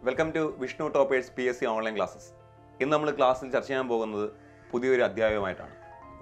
welcome to Vishnu toppers P S C online classes ഇന്ന് നമ്മൾ ക്ലാസ്സിൽ ചർച്ച ചെയ്യാൻ പോകുന്നത് പുതിയൊരു അധ്യായവുമായിട്ടാണ്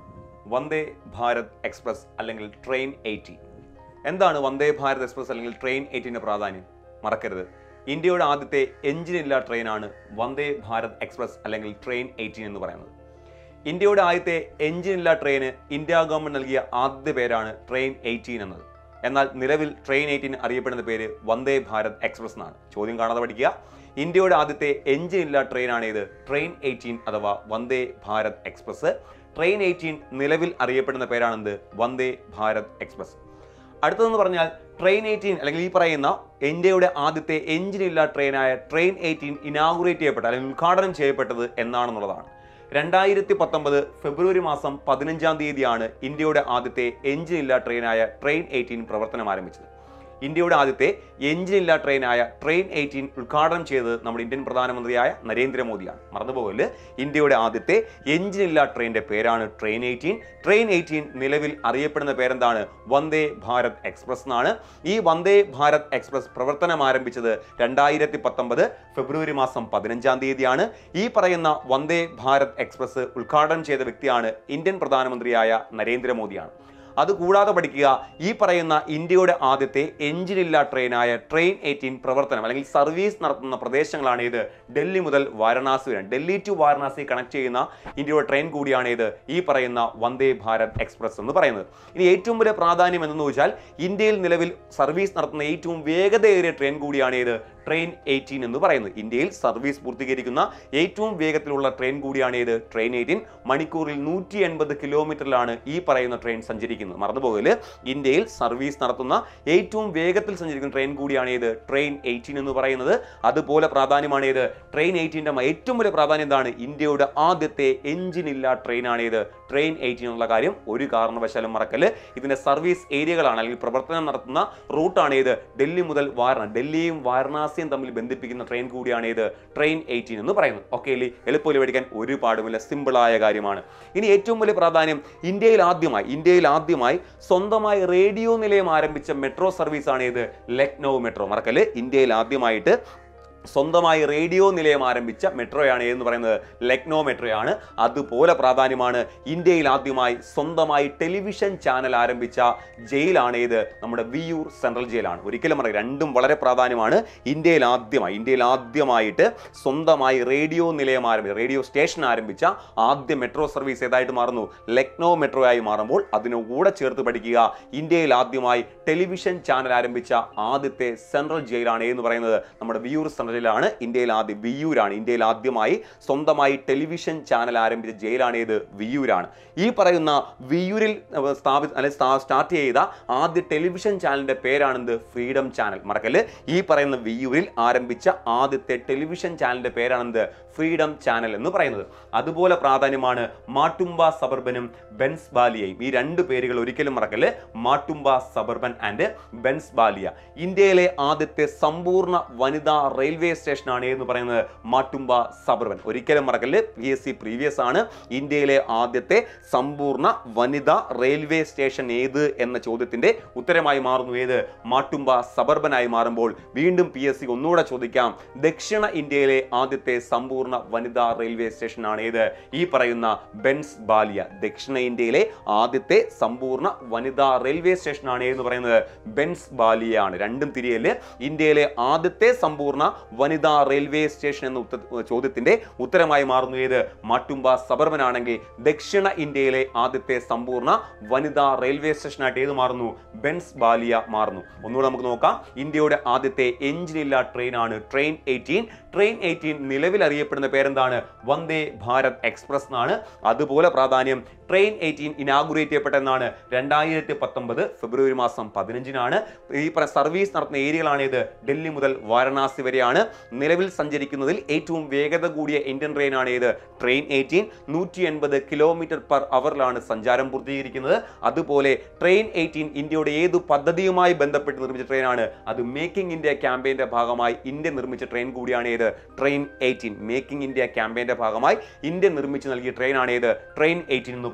വന്ദേ ഭാരത് എക്സ്പ്രസ് അല്ലെങ്കിൽ ട്രെയിൻ എയ്റ്റീൻ എന്താണ് വന്ദേ ഭാരത് എക്സ്പ്രസ് അല്ലെങ്കിൽ ട്രെയിൻ എയ്റ്റീൻ്റെ പ്രാധാന്യം മറക്കരുത് ഇന്ത്യയുടെ ആദ്യത്തെ എഞ്ചിനില്ലാ ട്രെയിനാണ് വന്ദേ ഭാരത് എക്സ്പ്രസ് അല്ലെങ്കിൽ ട്രെയിൻ എയ്റ്റീൻ എന്ന് പറയുന്നത് ഇന്ത്യയുടെ ആദ്യത്തെ എഞ്ചിനില്ലാ ട്രെയിന് ഇന്ത്യ ഗവൺമെന്റ് നൽകിയ ആദ്യ പേരാണ് ട്രെയിൻ എയ്റ്റീൻ എന്നത് എന്നാൽ നിലവിൽ ട്രെയിൻ എയ്റ്റീൻ അറിയപ്പെടുന്ന പേര് വന്ദേ ഭാരത് എക്സ്പ്രസ് എന്നാണ് ചോദ്യം കാണാതെ പഠിക്കുക ഇന്ത്യയുടെ ആദ്യത്തെ എഞ്ചിനില്ലാ ട്രെയിനാണ് ഇത് ട്രെയിൻ എയ്റ്റീൻ അഥവാ Vande Bharat express train eighteen നിലവിൽ അറിയപ്പെടുന്ന പേരാണെന്ത് വന്ദേ ഭാരത് എക്സ്പ്രസ് അടുത്തതെന്ന് പറഞ്ഞാൽ ട്രെയിൻ എയ്റ്റീൻ അല്ലെങ്കിൽ ഈ പറയുന്ന ഇന്ത്യയുടെ ആദ്യത്തെ എഞ്ചിനില്ലാ ട്രെയിനായ ട്രെയിൻ എയ്റ്റീൻ ഇനാഗുറേറ്റ് ചെയ്യപ്പെട്ട അല്ലെങ്കിൽ ഉദ്ഘാടനം ചെയ്യപ്പെട്ടത് എന്നാണെന്നുള്ളതാണ് രണ്ടായിരത്തി പത്തൊമ്പത് ഫെബ്രുവരി മാസം പതിനഞ്ചാം തീയതിയാണ് ഇന്ത്യയുടെ ആദ്യത്തെ എഞ്ചിനില്ലാ ട്രെയിനായ ട്രെയിൻ എയ്റ്റീൻ പ്രവർത്തനം ആരംഭിച്ചത് ഇന്ത്യയുടെ ആദ്യത്തെ എഞ്ചിനില്ലാ ട്രെയിനായ ട്രെയിൻ എയ്റ്റീൻ ഉദ്ഘാടനം ചെയ്തത് നമ്മുടെ ഇന്ത്യൻ പ്രധാനമന്ത്രിയായ നരേന്ദ്രമോദിയാണ് മറന്നുപോകല് ഇന്ത്യയുടെ ആദ്യത്തെ എഞ്ചിനില്ലാ ട്രെയിനിന്റെ പേരാണ് ട്രെയിൻ എയ്റ്റീൻ ട്രെയിൻ എയ്റ്റീൻ നിലവിൽ അറിയപ്പെടുന്ന പേരെന്താണ് വന്ദേ ഭാരത് എക്സ്പ്രസ് എന്നാണ് ഈ വന്ദേ ഭാരത് എക്സ്പ്രസ് പ്രവർത്തനം ആരംഭിച്ചത് രണ്ടായിരത്തി പത്തൊമ്പത് ഫെബ്രുവരി മാസം പതിനഞ്ചാം തീയതിയാണ് ഈ പറയുന്ന വന്ദേ ഭാരത് എക്സ്പ്രസ് ഉദ്ഘാടനം ചെയ്ത വ്യക്തിയാണ് ഇന്ത്യൻ പ്രധാനമന്ത്രിയായ നരേന്ദ്രമോദിയാണ് അതുകൂടാതെ പഠിക്കുക ഈ പറയുന്ന ഇന്ത്യയുടെ ആദ്യത്തെ എഞ്ചിനില്ലാ ട്രെയിനായ ട്രെയിൻ എയ്റ്റീൻ പ്രവർത്തനം അല്ലെങ്കിൽ സർവീസ് നടത്തുന്ന പ്രദേശങ്ങളാണ് ഇത് ഡൽഹി മുതൽ വാരണാസി വരെ ഡൽഹി ടു വാരണാസി കണക്ട് ചെയ്യുന്ന ഇന്ത്യയുടെ ട്രെയിൻ കൂടിയാണ് ഇത് ഈ പറയുന്ന വന്ദേ ഭാരത് എക്സ്പ്രസ് എന്ന് പറയുന്നത് ഇനി ഏറ്റവും വലിയ പ്രാധാന്യം എന്തെന്ന് വെച്ചാൽ ഇന്ത്യയിൽ നിലവിൽ സർവീസ് നടത്തുന്ന ഏറ്റവും വേഗതയേറിയ ട്രെയിൻ കൂടിയാണ് ഇത് ട്രെയിൻ എയ്റ്റീൻ എന്ന് പറയുന്നത് ഇന്ത്യയിൽ സർവീസ് പൂർത്തീകരിക്കുന്ന ഏറ്റവും വേഗത്തിലുള്ള ട്രെയിൻ കൂടിയാണ് ഇത് ട്രെയിൻ എയ്റ്റീൻ മണിക്കൂറിൽ നൂറ്റി എൺപത് കിലോമീറ്ററിലാണ് ഈ പറയുന്ന ട്രെയിൻ സഞ്ചരിക്കുന്നത് മറന്നുപോകല് ഇന്ത്യയിൽ സർവീസ് നടത്തുന്ന ഏറ്റവും വേഗത്തിൽ സഞ്ചരിക്കുന്ന ട്രെയിൻ കൂടിയാണ് ഇത് ട്രെയിൻ എയ്റ്റീൻ എന്ന് പറയുന്നത് അതുപോലെ പ്രാധാന്യമാണ് ഇത് ട്രെയിൻ എയ്റ്റീൻ്റെ ഏറ്റവും വലിയ പ്രാധാന്യം എന്താണ് ഇന്ത്യയുടെ ആദ്യത്തെ എഞ്ചിനില്ലാ ട്രെയിനാണ് ഇത് ട്രെയിൻ എയ്റ്റീൻ എന്നുള്ള കാര്യം ഒരു കാരണവശാലും മറക്കല് ഇതിന്റെ സർവീസ് ഏരിയകളാണ് അല്ലെങ്കിൽ പ്രവർത്തനം നടത്തുന്ന റൂട്ടാണ് ഇത് ഡൽഹി മുതൽ വാരണ ഡൽഹിയും വാരണാസിയും തമ്മിൽ ബന്ധിപ്പിക്കുന്ന ട്രെയിൻ കൂടിയാണ് ഇത് ട്രെയിൻ എയ്റ്റീൻ എന്ന് പറയുന്നത് ഓക്കെ അല്ലേ എളുപ്പത്തിൽ പഠിക്കാൻ ഒരു പാടുമില്ല സിമ്പിളായ കാര്യമാണ് ഇനി ഏറ്റവും വലിയ പ്രാധാന്യം ഇന്ത്യയിൽ ആദ്യമായി ഇന്ത്യയിൽ ആദ്യമായി സ്വന്തമായി റേഡിയോ നിലയം ആരംഭിച്ച മെട്രോ സർവീസാണ് ഇത് ലക്നൗ മെട്രോ മറക്കല് ഇന്ത്യയിൽ ആദ്യമായിട്ട് സ്വന്തമായി റേഡിയോ നിലയം ആരംഭിച്ച മെട്രോയാണ് എന്ന് പറയുന്നത് ലക്നോ മെട്രോയാണ് അതുപോലെ പ്രാധാന്യമാണ് ഇന്ത്യയിൽ ആദ്യമായി സ്വന്തമായി ടെലിവിഷൻ ചാനൽ ആരംഭിച്ച ജയിലാണ് ഇത് നമ്മുടെ വിയൂർ സെൻട്രൽ ജയിലാണ് ഒരിക്കലും പറയാം രണ്ടും വളരെ പ്രാധാന്യമാണ് ഇന്ത്യയിൽ ആദ്യമായി ഇന്ത്യയിൽ ആദ്യമായിട്ട് സ്വന്തമായി റേഡിയോ നിലയം ആരംഭിച്ച റേഡിയോ സ്റ്റേഷൻ ആരംഭിച്ച ആദ്യ മെട്രോ സർവീസ് ഏതായിട്ട് മാറുന്നു ലക്നോ മെട്രോ ആയി മാറുമ്പോൾ അതിനു കൂടെ ചേർത്ത് പഠിക്കുക ഇന്ത്യയിൽ ആദ്യമായി ടെലിവിഷൻ ചാനൽ ആരംഭിച്ച ആദ്യത്തെ സെൻട്രൽ ജയിലാണ് എന്ന് പറയുന്നത് നമ്മുടെ വിയൂർ സെൻട്രൽ ജയിലാണ് ഇന്ത്യയിൽ ആദ്യം വിയൂരാണ് ഇന്ത്യയിൽ ആദ്യമായി സ്വന്തമായി ടെലിവിഷൻ ചാനൽ ആരംഭിച്ച ജയിലാണ് ഇത് വിയൂരാണ് ഈ പറയുന്ന വിയൂരിൽ സ്ഥാപി അല്ലെങ്കിൽ സ്റ്റാർട്ട് ചെയ്ത ആദ്യ ടെലിവിഷൻ ചാനലിന്റെ പേരാണെന്ത് ഫ്രീഡം ചാനൽ മറക്കല് ഈ പറയുന്ന വിയൂരിൽ ആരംഭിച്ച ആദ്യത്തെ ടെലിവിഷൻ ചാനലിന്റെ പേരാണെന്ത് ഫ്രീഡം ചാനൽ എന്ന് പറയുന്നത് അതുപോലെ പ്രാധാന്യമാണ് മാട്ടുംബ സബർബനും ബെൻസ് ബാലിയയും ഈ രണ്ട് പേരുകൾ ഒരിക്കലും മറക്കല് മാട്ടുംബ സബർബൻ ആൻഡ് ബെൻസ് ബാലിയ ഇന്ത്യയിലെ ആദ്യത്തെ സമ്പൂർണ്ണ വനിതാ റെയിൽവേ സ്റ്റേഷനാണ് എന്ന് പറയുന്നത് മാട്ടുംബ സബർബൻ ഒരിക്കലും മറക്കല് പി എസ് സി പ്രീവിയസ് ആണ് ഇന്ത്യയിലെ ആദ്യത്തെ സമ്പൂർണ്ണ വനിതാ റെയിൽവേ സ്റ്റേഷൻ ഏത് എന്ന ചോദ്യത്തിന്റെ ഉത്തരമായി മാറുന്നു ഏത് മാട്ടുംബ സബർബനായി മാറുമ്പോൾ വീണ്ടും പി എസ് സി ഒന്നുകൂടെ ചോദിക്കാം ദക്ഷിണ ഇന്ത്യയിലെ ആദ്യത്തെ സമ്പൂർണ്ണ വനിതാ റെയിൽവേ സ്റ്റേഷൻ ആണ് ഏത് ഈ പറയുന്ന ബെൻസ് ബാലിയ ദക്ഷിണ ഇന്ത്യയിലെ ആദ്യത്തെ സമ്പൂർണ്ണ വനിതാ റെയിൽവേ സ്റ്റേഷൻ ആണ് എന്ന് പറയുന്നത് ബെൻസ് ബാലിയാണ് രണ്ടും തിരിയല് ഇന്ത്യയിലെ ആദ്യത്തെ സമ്പൂർണ്ണ വനിതാ റെയിൽവേ സ്റ്റേഷൻ എന്ന ഉത്ത- ചോദ്യത്തിന്റെ ഉത്തരമായി മാറുന്നു ഏത് മാട്ടുംബ സബർബൻ ആണെങ്കിൽ ദക്ഷിണ ഇന്ത്യയിലെ ആദ്യത്തെ സമ്പൂർണ്ണ വനിതാ റെയിൽവേ സ്റ്റേഷനായിട്ട് ഏത് മാറുന്നു ബെൻസ് ബാലിയ മാറുന്നു ഒന്നുകൂടെ നമുക്ക് നോക്കാം ഇന്ത്യയുടെ ആദ്യത്തെ എഞ്ചിനില്ലാ ട്രെയിനാണ് ട്രെയിൻ എയ്റ്റീൻ ട്രെയിൻ എയ്റ്റീൻ നിലവിൽ അറിയപ്പെടുന്ന പേരെന്താണ് വന്ദേ ഭാരത് എക്സ്പ്രസ് എന്നാണ് അതുപോലെ പ്രാധാന്യം ട്രെയിൻ എയ്റ്റീൻ ഇനാഗുറേറ്റ് ചെയ്യപ്പെട്ടെന്നാണ് രണ്ടായിരത്തി പത്തൊമ്പത് ഫെബ്രുവരി മാസം പതിനഞ്ചിനാണ് ഈ പറ സർവീസ് നടത്തുന്ന ഏരിയകളാണ് ഇത് ഡൽഹി മുതൽ വാരണാസി വരെയാണ് നിലവിൽ സഞ്ചരിക്കുന്നതിൽ ഏറ്റവും വേഗത കൂടിയ ഇന്ത്യൻ ട്രെയിനാണ് ഇത് ട്രെയിൻ എയ്റ്റീൻ നൂറ്റി എൺപത് കിലോമീറ്റർ പെർ അവറിലാണ് സഞ്ചാരം പൂർത്തീകരിക്കുന്നത് അതുപോലെ ട്രെയിൻ എയ്റ്റീൻ ഇന്ത്യയുടെ ഏതു പദ്ധതിയുമായി ബന്ധപ്പെട്ട് നിർമ്മിച്ച ട്രെയിനാണ് അത് മേക്കിംഗ് ഇന്ത്യ ക്യാമ്പയിന്റെ ഭാഗമായി ഇന്ത്യ നിർമ്മിച്ച ട്രെയിൻ കൂടിയാണ് ഏത് ട്രെയിൻ എയ്റ്റീൻ മേക്കിംഗ് ഇന്ത്യ ക്യാമ്പയിന്റെ ഭാഗമായി ഇന്ത്യ നിർമ്മിച്ച് നൽകിയ ട്രെയിനാണ് ഏത് ട്രെയിൻ എയ്റ്റീൻ എന്ന് പറയുന്നത്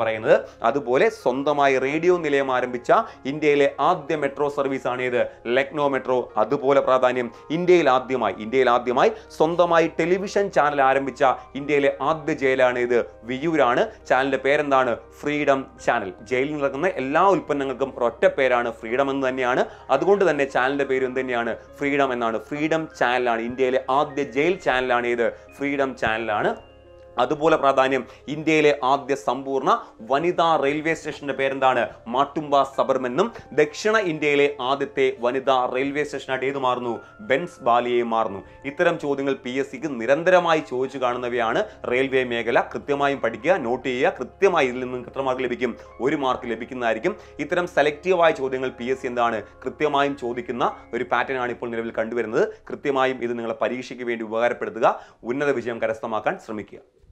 പറയുന്നത് അതുപോലെ സ്വന്തമായി റേഡിയോ നിലയം ആരംഭിച്ച ഇന്ത്യയിലെ ആദ്യ മെട്രോ സർവീസ് ആണ് ഇത് ലക്നോ മെട്രോ അതുപോലെ പ്രാധാന്യം ഇന്ത്യയിൽ ആദ്യമായി ഇന്ത്യയിൽ ആദ്യമായി സ്വന്തമായി ടെലിവിഷൻ ചാനൽ ആരംഭിച്ച ഇന്ത്യയിലെ ആദ്യ ജയിലാണ് ഇത് വിയൂരാണ് ചാനലിന്റെ പേരെന്താണ് ഫ്രീഡം ചാനൽ ജയിലിൽ നടക്കുന്ന എല്ലാ ഉൽപ്പന്നങ്ങൾക്കും ഒരൊറ്റ പേരാണ് ഫ്രീഡം എന്ന് തന്നെയാണ് അതുകൊണ്ട് തന്നെ ചാനലിന്റെ പേര് എന്ത് തന്നെയാണ് ഫ്രീഡം എന്നാണ് ഫ്രീഡം ചാനലാണ് ഇന്ത്യയിലെ ആദ്യ ജയിൽ ചാനലാണ് ഇത് ഫ്രീഡം ചാനലാണ് അതുപോലെ പ്രാധാന്യം ഇന്ത്യയിലെ ആദ്യ സമ്പൂർണ്ണ വനിതാ റെയിൽവേ സ്റ്റേഷന്റെ പേരെന്താണ് മാട്ടുംബ സബർമെന്നും ദക്ഷിണ ഇന്ത്യയിലെ ആദ്യത്തെ വനിതാ റെയിൽവേ സ്റ്റേഷനായിട്ട് ഏത് മാറുന്നു ബെൻസ് ബാലിയെ മാറുന്നു ഇത്തരം ചോദ്യങ്ങൾ പി എസ് സിക്ക് നിരന്തരമായി ചോദിച്ചു കാണുന്നവയാണ് റെയിൽവേ മേഖല കൃത്യമായും പഠിക്കുക നോട്ട് ചെയ്യുക കൃത്യമായി ഇതിൽ നിന്ന് എത്ര മാർക്ക് ലഭിക്കും ഒരു മാർക്ക് ലഭിക്കുന്നതായിരിക്കും ഇത്തരം സെലക്റ്റീവായ ചോദ്യങ്ങൾ പി എസ് സി എന്താണ് കൃത്യമായും ചോദിക്കുന്ന ഒരു പാറ്റേൺ ആണ് ഇപ്പോൾ നിലവിൽ കണ്ടുവരുന്നത് കൃത്യമായും ഇത് നിങ്ങളെ പരീക്ഷയ്ക്ക് വേണ്ടി ഉപകാരപ്പെടുത്തുക ഉന്നത വിജയം കരസ്ഥമാക്കാൻ ശ്രമിക്കുക